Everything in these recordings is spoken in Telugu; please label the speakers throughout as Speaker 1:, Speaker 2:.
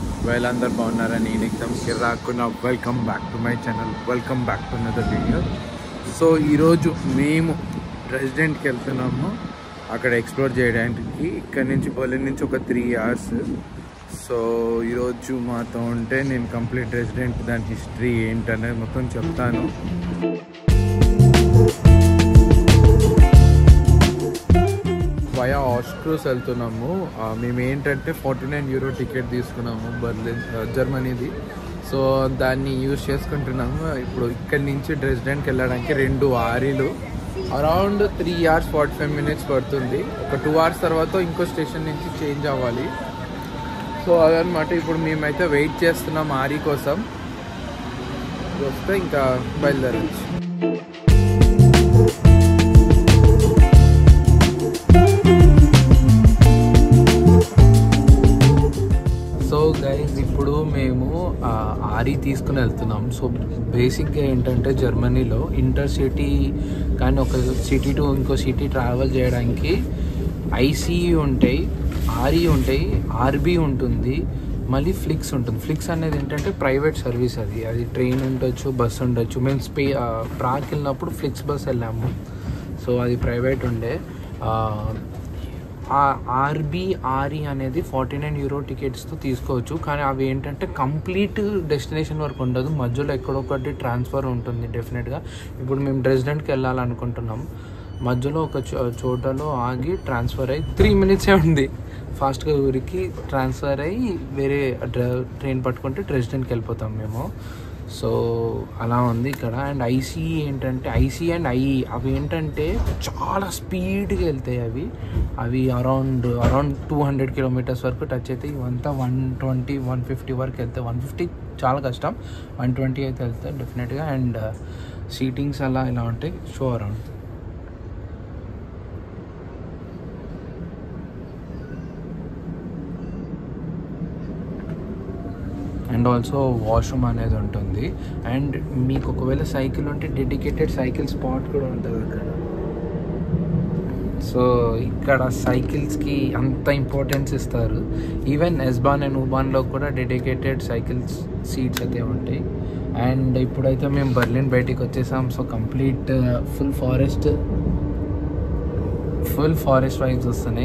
Speaker 1: వీళ్ళందరూ బాగున్నారా నేను ఎగ్జామ్ కిరాకున్న welcome back to my channel welcome back to another video so ఈరోజు మేము రెసిడెంట్కి వెళ్తున్నాము అక్కడ ఎక్స్ప్లోర్ చేయడానికి ఇక్కడ నుంచి బర్లిన్ నుంచి ఒక త్రీ అవర్స్ సో ఈరోజు మాతో ఉంటే నేను కంప్లీట్ రెసిడెంట్ దాని హిస్టరీ ఏంటనేది మొత్తం చెప్తాను వయా ఆస్ట్రోస్ వెళ్తున్నాము ఆ, మేము ఏంటంటే ఫార్టీ నైన్ యూరో టికెట్ తీసుకున్నాము బర్లిన్ ఆ, జర్మనీది సో దాన్ని యూజ్ చేసుకుంటున్నాము ఇప్పుడు ఇక్కడి నుంచి రెసిడెంట్కి వెళ్ళడానికి రెండు ఆరీలు around three hours forty five minutes పడుతుంది ఒక టూ అవర్స్ తర్వాత ఇంకో స్టేషన్ నుంచి చేంజ్ అవ్వాలి సో అదనమాట ఇప్పుడు మేమైతే వెయిట్ చేస్తున్నాం ఆరీ కోసం వస్తే ఇంకా బయలుదేరచ్చు సో గైజ్ ఇప్పుడు మేము ఆ, ఆరి తీసుకుని వెళ్తున్నాం సో బేసిక్గా ఏంటంటే జర్మనీలో ఇంటర్ సిటీ కానీ ఒక సిటీ టు ఇంకో సిటీ ట్రావెల్ చేయడానికి ఐసీఈ ఉంటాయి ఆర్ఈ ఉంటాయి ఆర్బీ ఉంటుంది మళ్ళీ ఫ్లిక్స్ ఉంటుంది ఫ్లిక్స్ అనేది ఏంటంటే ప్రైవేట్ సర్వీస్ అది అది ట్రైన్ ఉండొచ్చు బస్ ఉండొచ్చు మేము స్పే ఆ, ప్రాగ్ వెళ్ళినప్పుడు ఫ్లిక్స్ బస్ వెళ్ళాము సో అది ప్రైవేట్ ఉండే ఆ, ఆర్బీ ఆర్ఈ అనేది ఫార్టీ నైన్ యూరో టికెట్స్తో తీసుకోవచ్చు కానీ అవి ఏంటంటే కంప్లీట్ డెస్టినేషన్ వరకు ఉండదు మధ్యలో ఎక్కడొకటి ట్రాన్స్ఫర్ ఉంటుంది డెఫినెట్గా ఇప్పుడు మేము రెసిడెంట్కి వెళ్ళాలనుకుంటున్నాం మధ్యలో ఒక చో- చోటలో ఆగి ట్రాన్స్ఫర్ అయ్యి త్రీ మినిట్సే ఉంది ఫాస్ట్గా ఊరికి ట్రాన్స్ఫర్ అయ్యి వేరే డ్ర- ట్రైన్ పట్టుకుంటే రెసిడెంట్కి వెళ్ళిపోతాం మేము సో అలా ఉంది ఇక్కడ అండ్ ఐసీ ఏంటంటే ఐసీ అండ్ ఐఈ అవి ఏంటంటే చాలా స్పీడ్గా వెళ్తాయి అవి అవి around around two hundred kilometres వరకు టచ్ అవుతాయి ఇవంతా వన్ ట్వంటీ వన్ ఫిఫ్టీ వరకు వెళ్తాయి వన్ ఫిఫ్టీ చాలా కష్టం వన్ ట్వంటీ అయితే వెళ్తాయి డెఫినెట్గా అండ్ సీటింగ్స్ అలా ఇలా ఉంటాయి show around and also washroom అనేది ఉంటుంది అండ్ మీకు ఒకవేళ సైకిల్ ఉంటే డెడికేటెడ్ సైకిల్ స్పాట్ కూడా ఉంటుంది అక్కడ సో ఇక్కడ సైకిల్స్కి అంత ఇంపార్టెన్స్ ఇస్తారు ఈవెన్ ఎస్బాన్ అండ్ ఉబాన్లో కూడా డెడికేటెడ్ సైకిల్స్ సీట్స్ అయితే ఉంటాయి అండ్ ఇప్పుడైతే మేము బర్లిన్ బయటికి వచ్చేసాం so complete full forest full forest vibes వస్తున్నాయి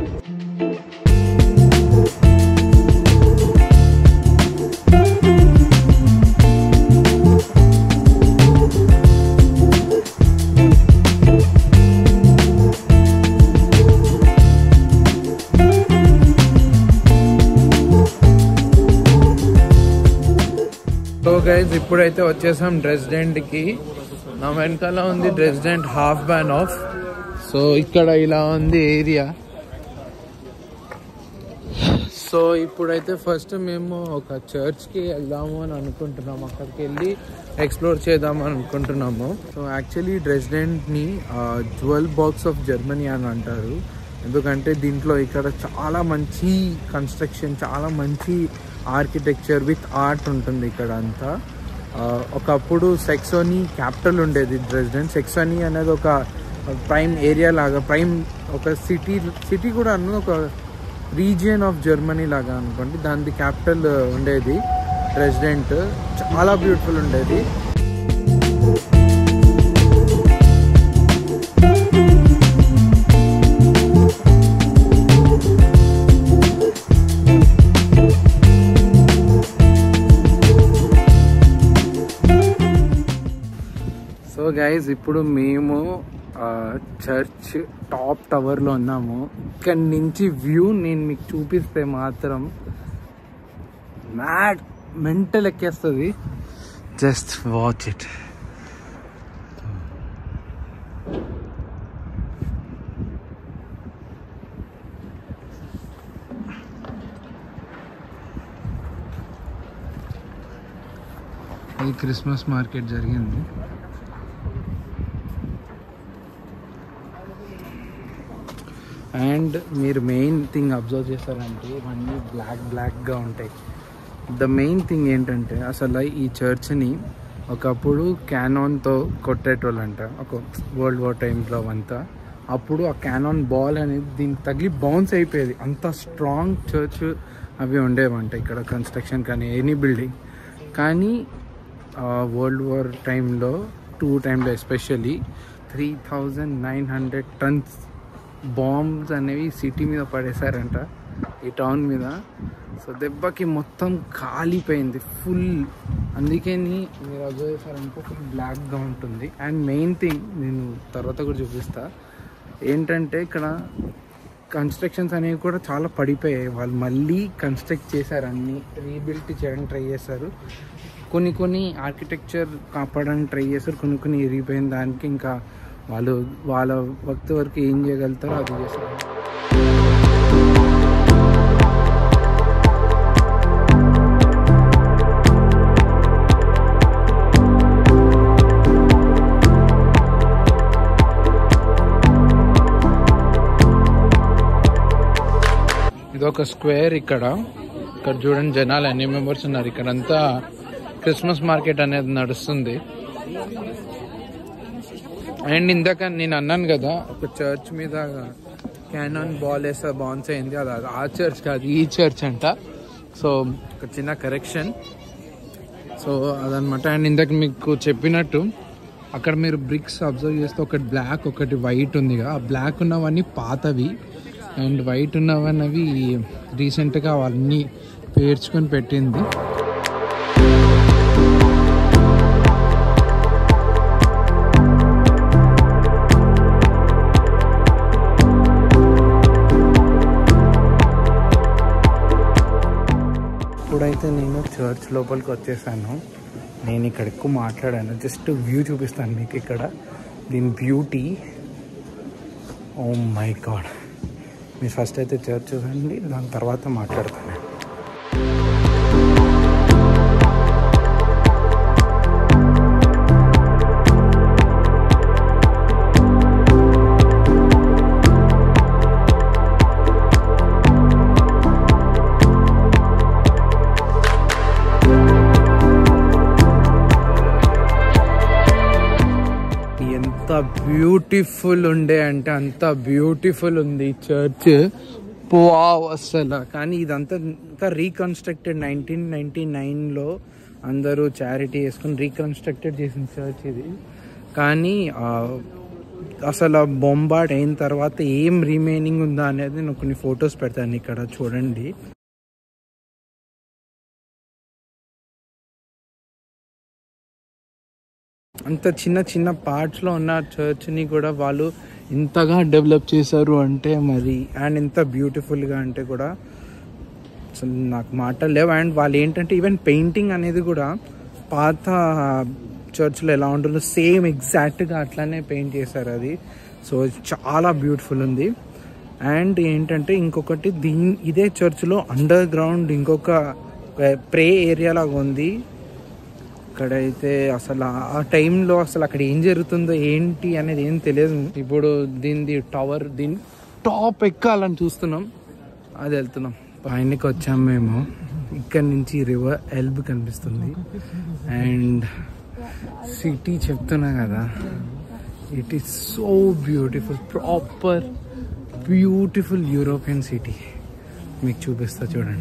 Speaker 1: సో గైజ్ ఇప్పుడైతే వచ్చేసాం రెసిడెంట్కి నా వెనకాల ఉంది Dresden Hauptbahnhof so ఇక్కడ ఇలా ఉంది ఏరియా సో ఇప్పుడైతే ఫస్ట్ మేము ఒక చర్చ్కి వెళ్దాము అని అనుకుంటున్నాము అక్కడికి వెళ్ళి ఎక్స్ప్లోర్ చేద్దాం అని అనుకుంటున్నాము సో యాక్చువల్లీ రెసిడెంట్ని జ్యువెల్ బాక్స్ ఆఫ్ జర్మనీ అని అంటారు ఎందుకంటే దీంట్లో ఇక్కడ చాలా మంచి కన్స్ట్రక్షన్ చాలా మంచి ఆర్కిటెక్చర్ విత్ ఆర్ట్ ఉంటుంది ఇక్కడ అంతా ఆ, ఒకప్పుడు సెక్సోనీ క్యాపిటల్ ఉండేది రెసిడెంట్ సెక్సోనీ అనేది ఒక ప్రైమ్ ఏరియా లాగా ప్రైమ్ ఒక సిటీ సిటీ కూడా అన్న ఒక రీజియన్ ఆఫ్ జర్మనీ లాగా అనుకోండి దాని క్యాపిటల్ ఉండేది రెసిడెంట్ చాలా బ్యూటిఫుల్ ఉండేది సో గైజ్ ఇప్పుడు మేము చర్చ్ టాప్ టవర్లో ఉన్నాము ఇక్కడి నుంచి వ్యూ నేను మీకు చూపిస్తే మాత్రం మ్యాడ్ మెంటల్ ఎక్కేస్తుంది జస్ట్ వాచ్ ఇట్ ఈ క్రిస్మస్ మార్కెట్ జరిగింది అండ్ మీరు మెయిన్ థింగ్ అబ్జర్వ్ చేస్తారంటే ఇవన్నీ బ్లాక్ బ్లాక్గా ఉంటాయి ద మెయిన్ థింగ్ ఏంటంటే అసలు ఈ చర్చ్ని ఒకప్పుడు క్యానాన్తో కొట్టేటోళ్ళంట ఒక వరల్డ్ వార్ టైంలో అంతా అప్పుడు ఆ క్యానాన్ బాల్ అనేది దీనికి తగిలి బౌన్స్ అయిపోయేది అంత స్ట్రాంగ్ చర్చ్ అవి ఉండేవంట ఇక్కడ కన్స్ట్రక్షన్ కానీ ఎనీ బిల్డింగ్ కానీ వరల్డ్ వార్ టైంలో టూ టైంలో especially three thousand nine hundred tons bombs అనేవి సిటీ మీద పడేశారంట ఈ టౌన్ మీద సో దెబ్బకి మొత్తం కాలిపోయింది ఫుల్ అందుకని మీరు అబ్జర్వ్ చేశారనుకో ఫుల్ బ్లాక్గా ఉంటుంది అండ్ మెయిన్ థింగ్ నేను తర్వాత కూడా చూపిస్తా ఏంటంటే ఇక్కడ కన్స్ట్రక్షన్స్ అనేవి కూడా చాలా పడిపోయాయి వాళ్ళు మళ్ళీ కన్స్ట్రక్ట్ చేశారు అన్ని రీబిల్ట్ చేయడానికి ట్రై చేశారు కొన్ని కొన్ని ఆర్కిటెక్చర్ కాపాడడానికి ట్రై చేశారు కొన్ని కొన్ని ఇరిగిపోయిన దానికి ఇంకా వాళ్ళు వాళ్ళ వక్తి వరకు ఏం చేయగలుగుతారో అది చేశారు ఇది ఒక స్క్వేర్ ఇక్కడ ఇక్కడ చూడండి జనాలు ఎన్ని మెంబర్స్ ఉన్నారు ఇక్కడ అంతా క్రిస్మస్ మార్కెట్ అనేది నడుస్తుంది అండ్ ఇందాక నేను అన్నాను కదా ఒక చర్చ్ మీద క్యానాన్ బాల్ వేస్తే బాన్స్ అయింది అది అది ఆ చర్చ్ కాదు ఈ చర్చ్ అంట సో ఒక చిన్న కరెక్షన్ సో అదనమాట అండ్ ఇందాక మీకు చెప్పినట్టు అక్కడ మీరు బ్రిక్స్ అబ్జర్వ్ చేస్తే ఒకటి బ్లాక్ ఒకటి వైట్ ఉందిగా ఆ బ్లాక్ ఉన్నవన్నీ పాతవి అండ్ వైట్ ఉన్నవన్నవి రీసెంట్గా అవన్నీ పేర్చుకొని పెట్టింది ఇప్పుడైతే నేను చర్చ్ లోపలికి వచ్చేసాను నేను ఇక్కడ ఎక్కువ మాట్లాడాను జస్ట్ వ్యూ చూపిస్తాను మీకు ఇక్కడ దీని బ్యూటీ ఓ మై గాడ్ మీరు ఫస్ట్ అయితే చర్చ్ చూడండి దాని తర్వాత మాట్లాడతాను ఎంత బ్యూటిఫుల్ ఉండే అంటే అంత బ్యూటిఫుల్ ఉంది చర్చ్ వావ్ అసలు కానీ ఇదంతా ఇంకా రీకన్స్ట్రక్టెడ్ నైన్టీన్ నైన్టీ నైన్లో అందరూ చారిటీ వేసుకుని రీకన్స్ట్రక్టెడ్ చేసిన చర్చ్ ఇది కానీ ఆ, అసలు బొంబాట్ అయిన తర్వాత ఏం రిమైనింగ్ ఉందా అనేది నేను కొన్ని ఫొటోస్ పెడతాను ఇక్కడ చూడండి అంత చిన్న చిన్న పార్ట్స్లో ఉన్న చర్చ్ని కూడా వాళ్ళు ఇంతగా డెవలప్ చేశారు అంటే మరి అండ్ ఎంత బ్యూటిఫుల్గా అంటే కూడా అసలు నాకు మాటలు లేవు అండ్ వాళ్ళు ఏంటంటే ఈవెన్ పెయింటింగ్ అనేది కూడా పాత చర్చ్లో ఎలా ఉంటుందో సేమ్ ఎగ్జాక్ట్గా అట్లానే పెయింట్ చేశారు అది సో చాలా బ్యూటిఫుల్ ఉంది అండ్ ఏంటంటే ఇంకొకటి దీని ఇదే చర్చ్లో అండర్ గ్రౌండ్ ఇంకొక ప్రే ఏరియా లాగా ఉంది అక్కడైతే అసలు ఆ టైంలో అసలు అక్కడ ఏం జరుగుతుందో ఏంటి అనేది ఏం తెలియదు ఇప్పుడు దీనిది టవర్ దీని టాప్ ఎక్కాలని చూస్తున్నాం అది వెళ్తున్నాం పైనకి వచ్చాం మేము ఇక్కడ నుంచి రివర్ ఎల్బ్ కనిపిస్తుంది అండ్ సిటీ చెప్తున్నా కదా it is so beautiful proper beautiful European city మీకు చూపిస్తా చూడండి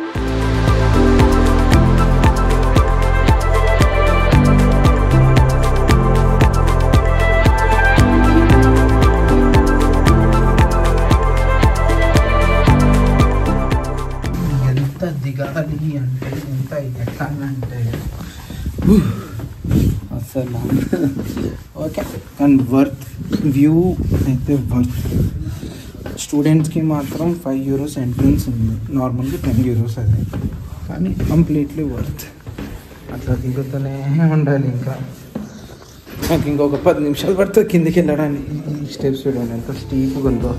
Speaker 1: ఎంత దిగాలి అంటే ఎంత ఎక్కాలంటే అసలు ఓకే అండ్ వర్త్ వ్యూ అయితే వర్త్ స్టూడెంట్స్కి మాత్రం ఫైవ్ యూరోస్ ఎంట్రన్స్ ఉంది నార్మల్గా టెన్ యూరోస్ అది కానీ కంప్లీట్లీ వర్త్ అట్లా దిగుతూనే ఉండాలి ఇంకా నాకు ఇంకొక పది నిమిషాలు పడుతుంది కిందికి వెళ్ళడానికి ఈ స్టెప్స్ చూడండి ఎంత స్టీప్గా ఉందో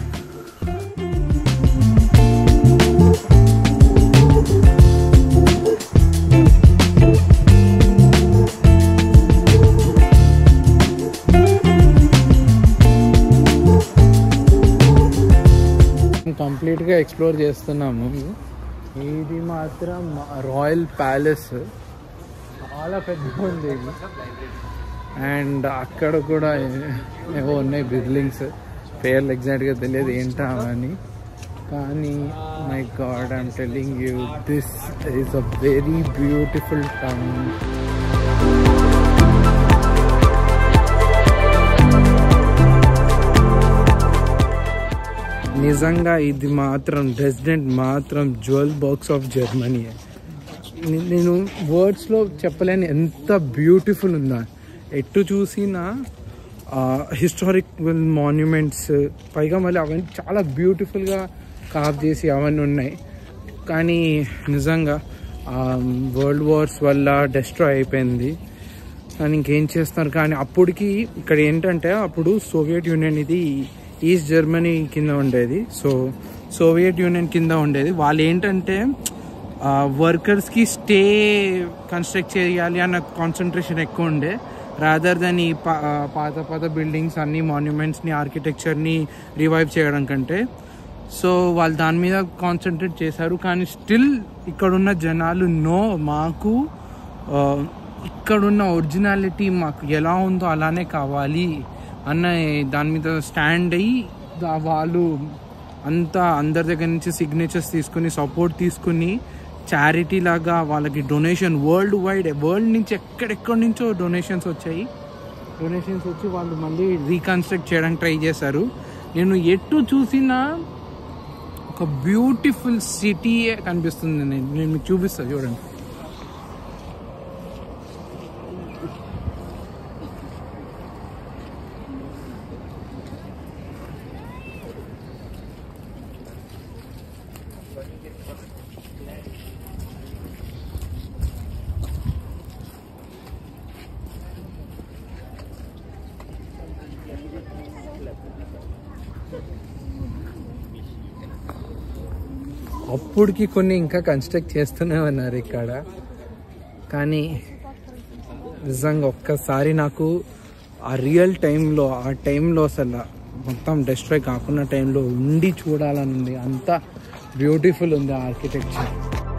Speaker 1: కంప్లీట్గా ఎక్స్ప్లోర్ చేస్తున్నాము ఇది మాత్రం రాయల్ ప్యాలెస్ చాలా పెద్దగా ఉంది ఇది అండ్ అక్కడ కూడా ఏవో ఉన్నాయి బిల్డింగ్స్ పేర్లు ఎగ్జాక్ట్గా తెలియదు ఏంటా అని కానీ my god I'm telling you this is a very beautiful town నిజంగా ఇది మాత్రం రెసిడెంట్ మాత్రం జ్యువెల్ బాక్స్ ఆఫ్ జర్మనీ నే- నేను వర్డ్స్లో చెప్పలేని ఎంత బ్యూటిఫుల్ ఉందా ఎటు చూసినా హిస్టారికల్ మాన్యుమెంట్స్ పైగా మళ్ళీ అవన్నీ చాలా బ్యూటిఫుల్గా కాప్ చేసి అవన్నీ ఉన్నాయి కానీ నిజంగా వరల్డ్ వార్స్ వల్ల డెస్ట్రాయ్ అయిపోయింది కానీ ఇంకేం చేస్తున్నారు కానీ అప్పటికి ఇక్కడ ఏంటంటే అప్పుడు సోవియట్ యూనియన్ ఇది ఈస్ట్ జర్మనీ కింద ఉండేది సో సోవియట్ యూనియన్ కింద ఉండేది వాళ్ళు ఏంటంటే వర్కర్స్కి స్టే కన్స్ట్రక్ట్ చేయాలి అన్న కాన్సన్ట్రేషన్ ఎక్కువ ఉండే రాదర్ దెన్ ఈ పా- ఆ, పాత పాత బిల్డింగ్స్ అన్ని మాన్యుమెంట్స్ని ఆర్కిటెక్చర్ని రివైవ్ చేయడం కంటే సో వాళ్ళు దాని మీద కాన్సన్ట్రేట్ చేశారు కానీ స్టిల్ ఇక్కడున్న జనాలు నో మాకు ఆ, ఇక్కడున్న ఒరిజినాలిటీ మాకు ఎలా ఉందో అలానే కావాలి అన్న దాని మీద స్టాండ్ అయ్యి దా- వాళ్ళు అంతా అందరి దగ్గర నుంచి సిగ్నేచర్స్ తీసుకుని సపోర్ట్ తీసుకుని చారిటీ లాగా వాళ్ళకి డొనేషన్ వరల్డ్ వైడ్ వరల్డ్ నుంచి ఎక్కడెక్కడి నుంచో డొనేషన్స్ వచ్చాయి డొనేషన్స్ వచ్చి వాళ్ళు మళ్ళీ రీకన్స్ట్రక్ట్ చేయడానికి ట్రై చేశారు నేను ఎటు చూసినా ఒక బ్యూటిఫుల్ సిటీ కనిపిస్తుంది నేను నేను మీకు చూపిస్తాను చూడండి అప్పటికి కొన్ని ఇంకా కన్స్ట్రక్ట్ చేస్తూనే ఉన్నారు ఇక్కడ కానీ నిజంగా ఒక్కసారి నాకు ఆ రియల్ టైంలో ఆ టైంలో అసలు మొత్తం డెస్ట్రాయ్ కాకుండా టైంలో ఉండి చూడాలని ఉంది అంత బ్యూటిఫుల్ ఉంది ఆర్కిటెక్చర్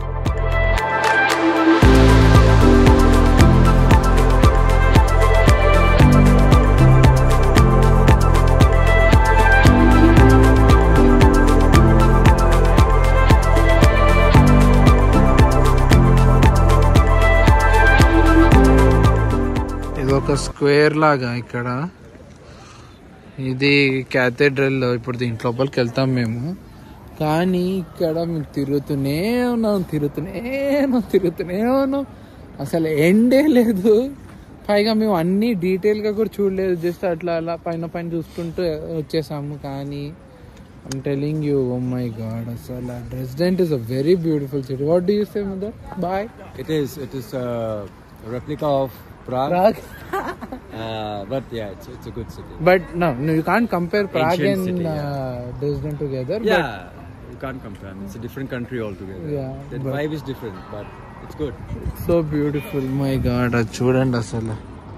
Speaker 1: ఇది ఒక స్క్వేర్ లాగా ఇక్కడ ఇది క్యాథెడ్రల్ ఇప్పుడు దీంట్ లోపలికి వెళ్తాం మేము కానీ ఇక్కడ మేము తిరుగుతూనే ఉన్నాం తిరుగుతూనే ఉన్నాం తిరుగుతూనే ఉన్నాం అసలు ఎండే లేదు పైగా మేము అన్ని డీటెయిల్గా కూడా చూడలేదు జస్ట్ అట్లా అలా పైన పైన చూసుకుంటూ వచ్చేసాము కానీ I'm telling you oh my god అసలు Dresden is a very beautiful city what do you say mother boy
Speaker 2: It is. It is uh, a replica of Prague.
Speaker 1: Prague.
Speaker 2: Uh, but yeah, it's, it's a good city.
Speaker 1: But no, no, you can't compare Prague
Speaker 2: Ancient
Speaker 1: and
Speaker 2: city, yeah.
Speaker 1: uh, Dresden together.
Speaker 2: yeah, you can't compare. It's a different country altogether.
Speaker 1: Yeah,
Speaker 2: The
Speaker 1: but-
Speaker 2: vibe is different, but it's good.
Speaker 1: But so beautiful. My God, అది చూడండి అసలు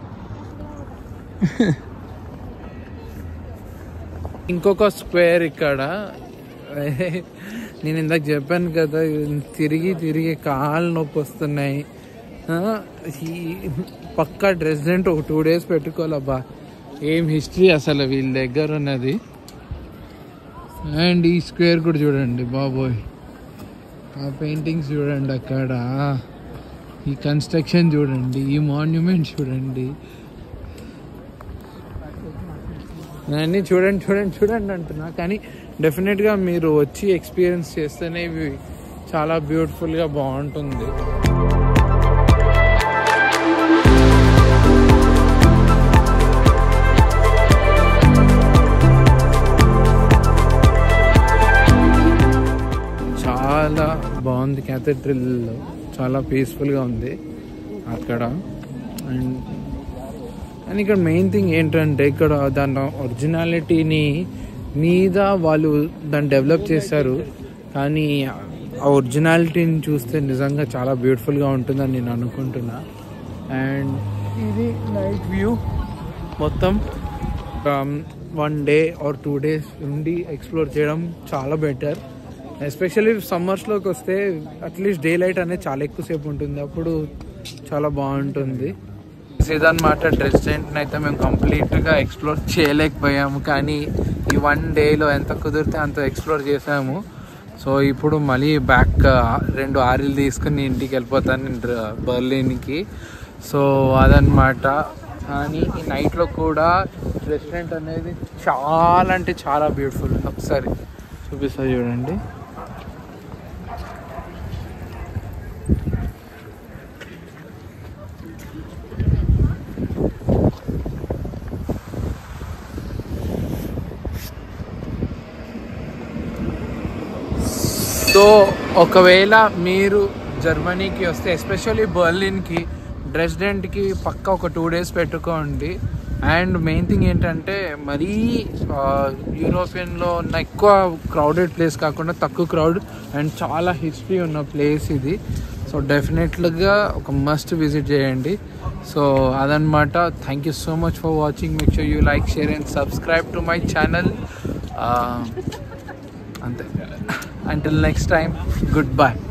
Speaker 1: ఇంకొక స్క్వేర్ ఇక్కడ నేను ఇందాక చెప్పాను కదా తిరిగి తిరిగి కాళ్ళు నొప్పి వస్తున్నాయి ఆ, ఈ పక్కా డ్రెస్డెంట్ ఒక టూ డేస్ పెట్టుకోవాలబ్బా ఏం హిస్టరీ అసలు వీళ్ళ దగ్గర ఉన్నది అండ్ ఈ స్క్వేర్ కూడా చూడండి బాబోయ్ ఆ పెయింటింగ్స్ చూడండి అక్కడ ఈ కన్స్ట్రక్షన్ చూడండి ఈ మాన్యుమెంట్ చూడండి అన్నీ చూడండి చూడండి చూడండి అంటున్నా కానీ డెఫినెట్గా మీరు వచ్చి ఎక్స్పీరియన్స్ చేస్తేనే ఇవి చాలా బ్యూటిఫుల్గా బాగుంటుంది చాలా బాగుంది క్యాథెడ్రల్ చాలా పీస్ఫుల్గా ఉంది అక్కడ అండ్ అండ్ ఇక్కడ మెయిన్ థింగ్ ఏంటంటే ఇక్కడ దాని ఒరిజినాలిటీని మీద వాళ్ళు దాన్ని డెవలప్ చేశారు కానీ ఆ ఒరిజినాలిటీని చూస్తే నిజంగా చాలా బ్యూటిఫుల్గా ఉంటుందని నేను అనుకుంటున్నా అండ్ ఇది నైట్ వ్యూ మొత్తం one day or two days ఉండి ఎక్స్ప్లోర్ చేయడం చాలా బెటర్ ఎస్పెషల్లీ సమ్మర్స్లోకి వస్తే అట్లీస్ట్ డే లైట్ అనేది చాలా ఎక్కువసేపు ఉంటుంది అప్పుడు చాలా బాగుంటుంది ఇదన్నమాట రెసిడెంట్ అయితే మేము కంప్లీట్గా ఎక్స్ప్లోర్ చేయలేకపోయాము కానీ ఈ వన్ డేలో ఎంత కుదిరితే అంత ఎక్స్ప్లోర్ చేసాము సో ఇప్పుడు మళ్ళీ బ్యాక్ రెండు ఆరిలు తీసుకుని ఇంటికి వెళ్ళిపోతాను నేను ర- బర్లిన్కి సో అదనమాట కానీ ఈ నైట్లో కూడా రెస్టారెంట్ అనేది చాలా అంటే చాలా బ్యూటిఫుల్ ఒకసారి చూపిస్తా చూడండి సో ఒకవేళ మీరు జర్మనీకి వస్తే ఎస్పెషల్లీ బర్లిన్కి డ్రెస్డెంట్కి పక్క ఒక టూ డేస్ పెట్టుకోండి అండ్ మెయిన్ థింగ్ ఏంటంటే మరీ ఆ, యూరోపియన్లో ఉన్న ఎక్కువ క్రౌడెడ్ ప్లేస్ కాకుండా తక్కువ క్రౌడ్ అండ్ చాలా హిస్టరీ ఉన్న ప్లేస్ ఇది సో డెఫినెట్గా ఒక మస్ట్ విజిట్ చేయండి సో అదనమాట thank you so much for watching make sure you like share and subscribe to my channel అంతే until next time goodbye